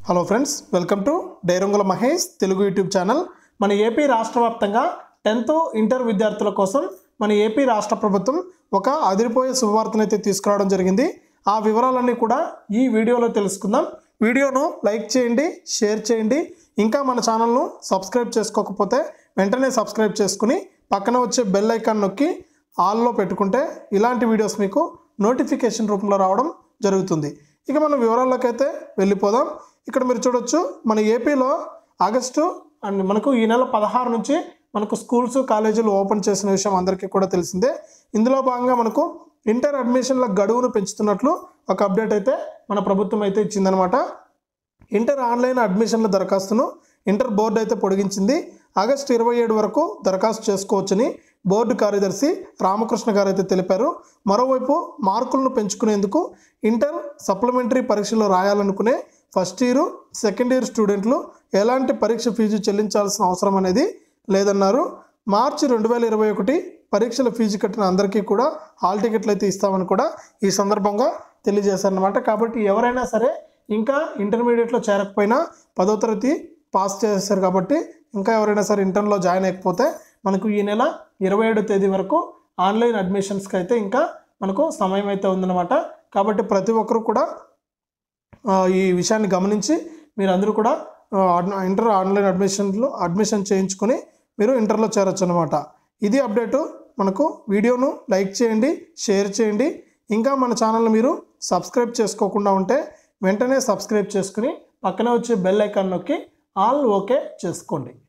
hello friends welcome to డైరంగుల Mahesh Telugu YouTube channel మన AP రాష్ట్ర వ్యాప్తంగా టెన్త్ ఇంటర్ విద్యార్థుల కోసం మన ఏపీ రాష్ట్ర ప్రభుత్వం ఒక అదిరిపోయే శుభవార్తనైతే తీసుకురావడం జరిగింది ఆ వివరాలన్నీ కూడా ఈ వీడియోలో తెలుసుకుందాం వీడియోను లైక్ చేయండి షేర్ చేయండి ఇంకా మన ఛానల్ను సబ్స్క్రైబ్ చేసుకోకపోతే వెంటనే సబ్స్క్రైబ్ చేసుకుని పక్కన వచ్చే బెల్ ఐకాన్ నొక్కి ఆల్లో పెట్టుకుంటే ఇలాంటి వీడియోస్ మీకు నోటిఫికేషన్ రూపంలో రావడం జరుగుతుంది ఇక మనం వివరాల్లోకి అయితే వెళ్ళిపోదాం ఇక్కడ మీరు చూడొచ్చు మన ఏపీలో ఆగస్టు అండ్ మనకు ఈ నెల పదహారు నుంచి మనకు స్కూల్స్ కాలేజీలు ఓపెన్ చేసిన విషయం అందరికీ కూడా తెలిసిందే ఇందులో భాగంగా మనకు ఇంటర్ అడ్మిషన్ల గడువును పెంచుతున్నట్లు ఒక అప్డేట్ అయితే మన ప్రభుత్వం అయితే ఇచ్చిందనమాట ఇంటర్ ఆన్లైన్ అడ్మిషన్ల దరఖాస్తును ఇంటర్ బోర్డు అయితే పొడిగించింది ఆగస్టు ఇరవై ఏడు వరకు దరఖాస్తు చేసుకోవచ్చని బోర్డు కార్యదర్శి రామకృష్ణ గారు అయితే తెలిపారు మరోవైపు మార్కులను పెంచుకునేందుకు ఇంటర్ సప్లిమెంటరీ పరీక్షలు రాయాలనుకునే ఫస్ట్ ఇయర్ సెకండ్ ఇయర్ స్టూడెంట్లు ఎలాంటి పరీక్ష ఫీజు చెల్లించాల్సిన అవసరం అనేది లేదన్నారు మార్చి రెండు వేల ఇరవై ఒకటి పరీక్షల ఫీజు కట్టిన అందరికీ కూడా హాల్ టికెట్లు అయితే ఇస్తామని కూడా ఈ సందర్భంగా తెలియజేశారనమాట కాబట్టి ఎవరైనా సరే ఇంకా ఇంటర్మీడియట్లో చేరకపోయినా పదో తరగతి పాస్ చేశారు కాబట్టి ఇంకా ఎవరైనా సరే ఇంటర్లో జాయిన్ అయ్యకపోతే మనకు ఈ నెల ఇరవై ఏడో తేదీ వరకు ఆన్లైన్ అడ్మిషన్స్కి అయితే ఇంకా మనకు సమయం అయితే ఉందన్నమాట కాబట్టి ప్రతి ఒక్కరు కూడా ఆ, ఈ విషయాన్ని గమనించి మీరు అందరూ కూడా ఆ, ఆన్- ఇంటర్ ఆన్లైన్ అడ్మిషన్లో అడ్మిషన్ చేయించుకొని మీరు ఇంటర్లో చేరొచ్చు అనమాట ఇది అప్డేటు మనకు వీడియోను లైక్ చేయండి షేర్ చేయండి ఇంకా మన ఛానల్ని మీరు సబ్స్క్రైబ్ చేసుకోకుండా ఉంటే వెంటనే సబ్స్క్రైబ్ చేసుకుని పక్కనే వచ్చే బెల్ ఐకాన్ నొక్కి ఆల్ ఓకే చేసుకోండి